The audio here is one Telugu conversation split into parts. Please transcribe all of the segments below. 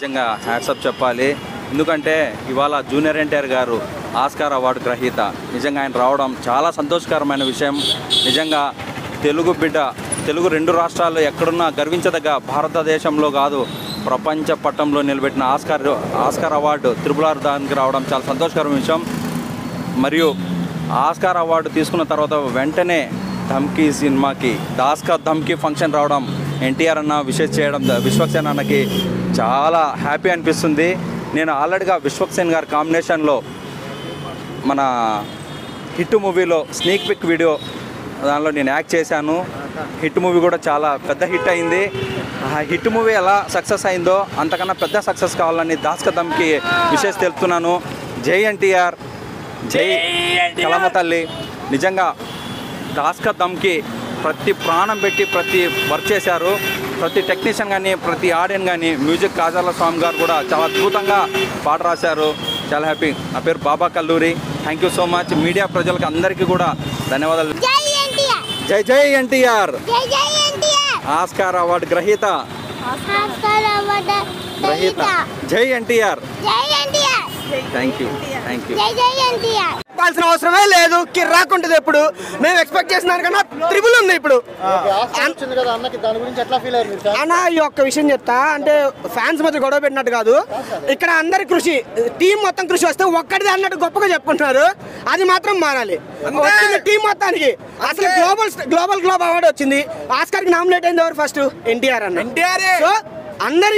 నిజంగా హ్యాట్సప్ చెప్పాలి ఎందుకంటే ఇవాళ జూనియర్ ఎన్టీఆర్ గారు ఆస్కార్ అవార్డు గ్రహీత నిజంగా ఆయన రావడం చాలా సంతోషకరమైన విషయం నిజంగా తెలుగు బిడ్డ తెలుగు రెండు రాష్ట్రాలు ఎక్కడున్నా గర్వించదగ్గ భారతదేశంలో కాదు ప్రపంచ పట్టంలో నిలబెట్టిన Oscar Oscar award triple R దానికి రావడం చాలా సంతోషకరమైన విషయం మరియు ఆస్కార్ అవార్డు తీసుకున్న తర్వాత వెంటనే ధమ్కీ సినిమాకి దాస్కా ధమ్కీ ఫంక్షన్ రావడం ఎన్టీఆర్ అన్న విషెస్ చేయడం ద- విశ్వక్సేన్ అన్నకి చాలా హ్యాపీ అనిపిస్తుంది నేను ఆల్రెడీగా విశ్వక్సేన్ గారి కాంబినేషన్లో మన హిట్ మూవీలో స్నేక్ పిక్ వీడియో దానిలో నేను యాక్ట్ చేశాను హిట్ మూవీ కూడా చాలా పెద్ద హిట్ అయింది ఆ హిట్ మూవీ ఎలా సక్సెస్ అయిందో అంతకన్నా పెద్ద సక్సెస్ కావాలని దాస్క దమ్కి విషయం తెలుపుతున్నాను జై ఎన్టీఆర్ జై కలమ తల్లి నిజంగా దాస్క దమ్కి ప్రతి ప్రాణం పెట్టి ప్రతి వర్క్ చేశారు ప్రతి టెక్నీషియన్ కానీ ప్రతి ఆడియన్ కానీ మ్యూజిక్ కాజాల స్వామి గారు కూడా చాలా అద్భుతంగా పాట రాశారు చాలా హ్యాపీ నా పేరు Baba Kalluri thank you so much media ప్రజలకు అందరికీ కూడా ధన్యవాదాలు జై ఎన్టీఆర్ జై జై ఎన్టీఆర్ జై జై ఎన్టీఆర్ ఆస్కార్ అవార్డు గ్రహీత ఆస్కార్ అవార్డు గ్రహీత జై ఎన్టీఆర్ జై NTR thank you thank you జై జై ఎన్టీఆర్ చెప్పాల్సిన అవసరమే లేదు కిర్రాక్ ఉంటుంది ఎప్పుడు మేము ఎక్స్పెక్ట్ చేసిన కన్నా త్రిబుల్ ఉంది ఇప్పుడు వచ్చింది కదా అన్నకి దాని గురించి ఎట్లా ఫీల్ అయ్యారు మీరు అన్న ఈ ఒక్క విషయం చెప్తా అంటే ఫ్యాన్స్ మధ్య గొడవ పెట్టినట్టు కాదు ఇక్కడ అందరి కృషి టీం మొత్తం కృషి వస్తే ఒక్కడిది అన్నట్టు గొప్పగా చెప్పుకుంటున్నారు అది మాత్రం మారాలి వచ్చింది టీం మొత్తానికి అసలు గ్లోబల్ గ్లోబల్ గ్లోబల్ అవార్డు వచ్చింది ఆస్కార్ కి నామినేట్ అయింది ఎవరు ఫస్ట్ ఎన్టీఆర్ అన్న ఎన్టీఆర్ సో అందరి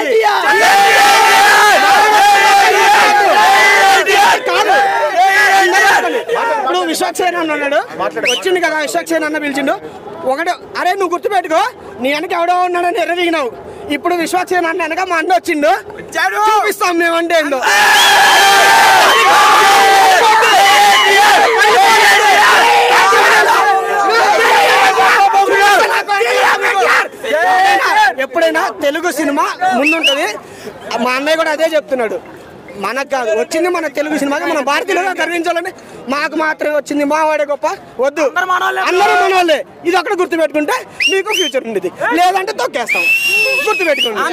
కాదు ఇప్పుడు విశ్వక్సేన్ అన్న ఉన్నాడు వచ్చింది కదా విశ్వక్సేన్ అన్న పిలిచిండు ఒకడు అరే నువ్వు గుర్తుపెట్టుకో నీ వెనక ఎవడో ఉన్నాడని ఎర్రదిగినావు ఇప్పుడు విశ్వక్సేన్ అన్న వెనక మా అన్న వచ్చిండు చూపిస్తాం మేమంటే ఏందో ఎప్పుడైనా తెలుగు సినిమా ముందుంటది మా అన్నయ్య కూడా అదే చెప్తున్నాడు మనకు కాదు వచ్చింది మన తెలుగు సినిమాకి మన భారతీయులుగా గర్వించాలని మాకు మాత్రమే వచ్చింది మా వాడే గొప్ప వద్దు అందరూ మన వాళ్ళే ఇది అక్కడ గుర్తు పెట్టుకుంటే మీకు ఫ్యూచర్ ఉండేది లేదంటే తొక్కేస్తాం గుర్తు పెట్టుకోండి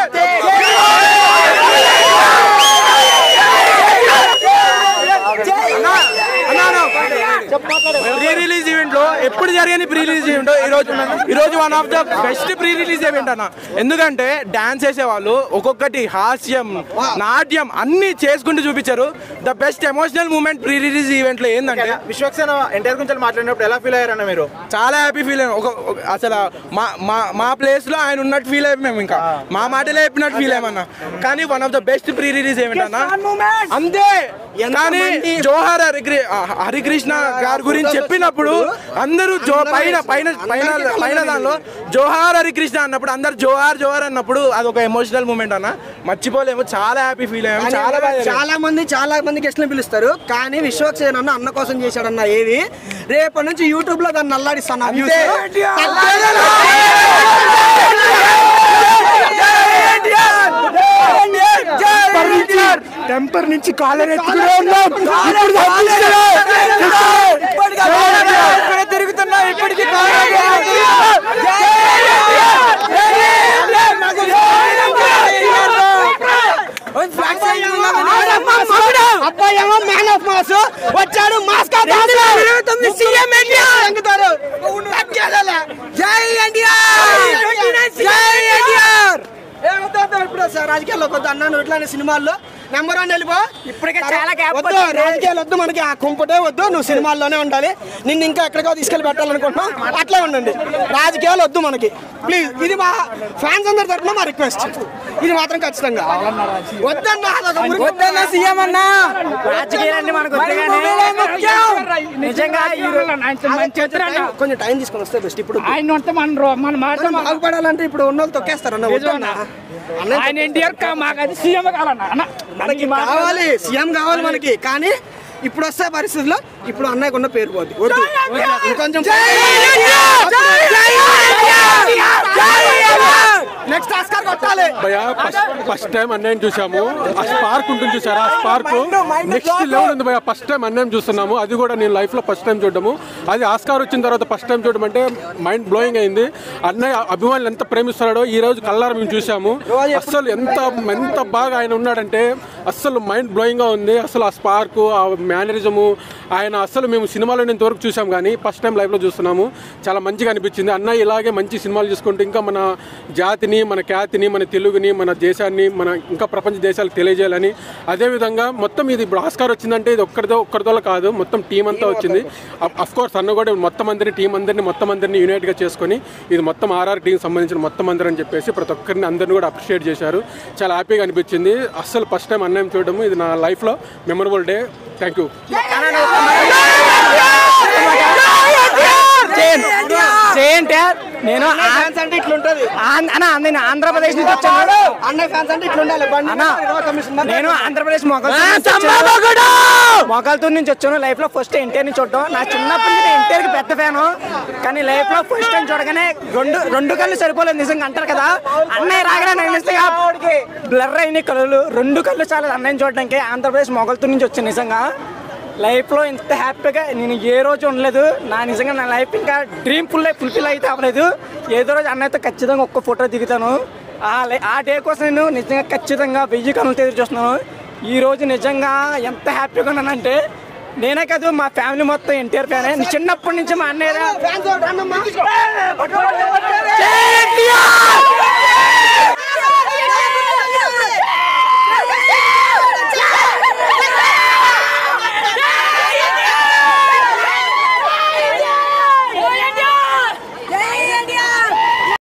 ప్రీ రిలీజ్ ఈవెంట్ లో ఎప్పుడు జరిగిన ప్రీ రిలీజ్ ఈవెంట్ ఈ రోజు ఈ రోజు one of the best pre release event అన్న ఎందుకంటే డాన్స్ చేసే వాళ్ళు ఒక్కొక్కటి హాస్యం నాట్యం అన్ని చేసుకుంటూ చూపించారు the best emotional moment pre release event లో ఏంటంటే విశ్వక్సేన ఎన్టీఆర్ గురించి మాట్లాడినప్పుడు ఎలా ఫీల్ అయ్యారన్న మీరు చాలా హ్యాపీ ఫీల్ అయ్యాం ఒక ఒక- అసలు మా మా మా ప్లేస్ లో ఆయన ఉన్నట్టు ఫీల్ అయ్యాం మేము ఇంకా మా మాటలే చెప్పినట్టు ఫీల్ అయ్యామన్నా కానీ one of the best pre release event అన్న అంతే కానీ జోహార్ హరిగ్రి ఆ, హరికృష్ణ గారి గురించి చెప్పినప్పుడు అందరూ జో పైన పైన పైన పైన దానిలో జోహార్ హరికృష్ణ అన్నప్పుడు అందరు జోహార్ జోహార్ అన్నప్పుడు అది ఒక ఎమోషనల్ మూమెంట్ అన్న మర్చిపోలేము చాలా హ్యాపీ ఫీల్ అయ్యాము చాలా బాగా చాలా మంది చాలా మంది గెస్ట్లు పిలుస్తారు కానీ విశ్వక్సేన్ అన్న అన్న కోసం చేశాడన్న ఏది రేపటి నుంచి యూట్యూబ్ లో దాన్ని అల్లాడిస్తాను ఆ views. టెంపర్ నుంచి కాలర్ ఎత్తుకునే ఉన్నాం ఇప్పుడు తప్పించలే. ఇప్పుడే తిరుగుతున్నా ఇప్పటికీ అబ్బాయేమో మ్యాన్ ఆఫ్ మాస్ వచ్చాడు మాస్ సీఎం ఎన్టీఆర్ జై ఎన్టీఆర్ జై ఎన్టీఆర్ ఇప్పుడు సార్ రాజకీయాల్లోకి వద్దు అన్నాను ఇట్లానే సినిమాల్లో నెంబర్ వన్ వెళ్ళిపో ఇప్పటికే చాలా వద్దు రాజకీయాలు వద్దు మనకి ఆ కుంపటే వద్దు నువ్వు సినిమాల్లోనే ఉండాలి నిన్ను ఇంకా ఎక్కడికో తీసుకెళ్ళి పెట్టాలనుకుంటున్నావు అట్లే ఉండండి రాజకీయాలు వద్దు మనకి ప్లీజ్ ఇది మా ఫ్యాన్స్ అందరి తరఫున మా రిక్వెస్ట్ ఇది మాత్రం ఖచ్చితంగా వద్దన్నా వద్దన్నా సీఎం అన్నా రాజకీయాలన్నీ మనకు నిజంగా కొంచెం టైం తీసుకొని వస్తే బెస్ట్ ఇప్పుడు ఆయన ఉంటే మన రో- మన మాట మనం బాగుపడాలంటే ఇప్పుడు ఉన్న వాళ్ళు తొక్కేస్తారు అన్న వద్దన్నా అన్న ఆయన ఎన్టీఆర్ కా- మాకు అది సీఎం కావాలన్న అన్న మనకి కావాలి సీఎం కావాలి మనకి కానీ ఇప్పుడు వస్తే పరిస్థితుల్లో ఇప్పుడు అన్నయ్యకు ఉన్న పేరు పోద్ది వద్దు ఇంకొంచెం నెక్స్ట్ ఆస్కార్ కొట్టాలి భయ్యా ఫస్ట్ ఫస్ట్ టైం అన్నయ్యని చూసాము ఆ స్పార్క్ ఉంటుంది చూసారా ఆ spark Mind- mind next block. Level ఉంది భయ్యా ఫస్ట్ టైం అన్నయ్యం చూస్తున్నాము అది కూడా నేను లైఫ్ లో ఫస్ట్ టైం చూడడము అది ఆస్కార్ వచ్చిన తర్వాత ఫస్ట్ టైం చూడడం అంటే మైండ్ బ్లోయింగ్ అయింది అన్నయ్య అభిమానులు ఎంత ప్రేమిస్తున్నాడో ఈ రోజు కల్లారు మేము చూసాము అస్సలు ఎంత ఎంత బాగా ఆయన ఉన్నాడంటే అస్సలు మైండ్ బ్లోయింగ్ గా ఉంది అసలు ఆ స్పార్క్ ఆ మేనరిజము ఆయన అస్సలు మేము సినిమాలో ఇంతవరకు చూసాం కానీ ఫస్ట్ టైం లైవ్ లో చూస్తున్నాము చాలా మంచిగా అనిపించింది అన్నయ్య ఇలాగే మంచి సినిమాలు చూసుకుంటూ ఇంకా మన జాతిని మన ఖ్యాతిని మన తెలుగుని మన దేశాన్ని మన ఇంకా ప్రపంచ దేశాలకు తెలియజేయాలని అదేవిధంగా మొత్తం ఇది ఇప్పుడు ఆస్కార్ వచ్చిందంటే ఇది ఒక్కరిదో ఒక్కరిదో కాదు మొత్తం టీం అంతా వచ్చింది అఫ్ కోర్స్ అన్న కూడా మొత్తం అందరినీ టీం అందరినీ మొత్తం అందరినీ యునైట్ గా చేసుకొని ఇది మొత్తం ఆర్ఆర్ టీం సంబంధించిన మొత్తం అందరూ అని చెప్పేసి ప్రతి ఒక్కరిని అందరిని కూడా అప్రిషియేట్ చేశారు చాలా హ్యాపీగా అనిపించింది అస్సలు ఫస్ట్ టైం అన్నయ్యం చూడడం ఇది నా లైఫ్ లో మెమరబుల్ డే థ్యాంక్ యూ చేయంటే నేను ఆ- ఫ్యాన్స్ అంటే ఇట్లుంటది ఆంధ్ర అన్న, నేను ఆంధ్రప్రదేశ్ నుంచి వచ్చాను అన్నయ్య ఫ్యాన్స్ అంటే ఇట్లుండాలి బండి అన్న, ఇరవై తొమ్మిది మంది నేను ఆంధ్రప్రదేశ్ మొగల్తూరు నుంచి వచ్చాను లైఫ్ లో ఫస్ట్ ఎన్టీఆర్ ని చూడటం నా చిన్నప్పటి నుంచి ఎన్టీఆర్ కి పెద్ద ఫ్యాను కానీ లైఫ్ లో ఫస్ట్ టైం చూడగానే రెండు రెండు కళ్ళు సరిపోలేదు నిజంగా అంటారు కదా అన్నయ్య రాగానే నాకు నిజంగా బ్లర్ అయిన కళ్ళు రెండు కళ్ళు చాలా అన్నయ్యని చూడడానికి ఆంధ్రప్రదేశ్ మొగల్తూరు నుంచి వచ్చాను నిజంగా లైఫ్లో ఇంత హ్యాపీగా నేను ఏ రోజు ఉండలేదు నా నిజంగా నా లైఫ్ ఇంకా డ్రీమ్ ఫుల్ ఫుల్ఫిల్ అయితే అవ్వలేదు ఏదో రోజు అన్నయ్యతో ఖచ్చితంగా ఒక్క ఫోటో దిగుతాను ఆ లై- ఆ డే కోసం నేను నిజంగా ఖచ్చితంగా వెయ్యి కనులతో ఎదురు చూస్తున్నాను ఈ రోజు నిజంగా ఎంత హ్యాపీగా ఉన్నానంటే నేనే కాదు మా ఫ్యామిలీ మొత్తం ఎన్టీఆర్ ఫ్యానే చిన్నప్పటి నుంచి మా అన్నయ్య ఫ్యాన్స్ జై ఎన్టీఆర్!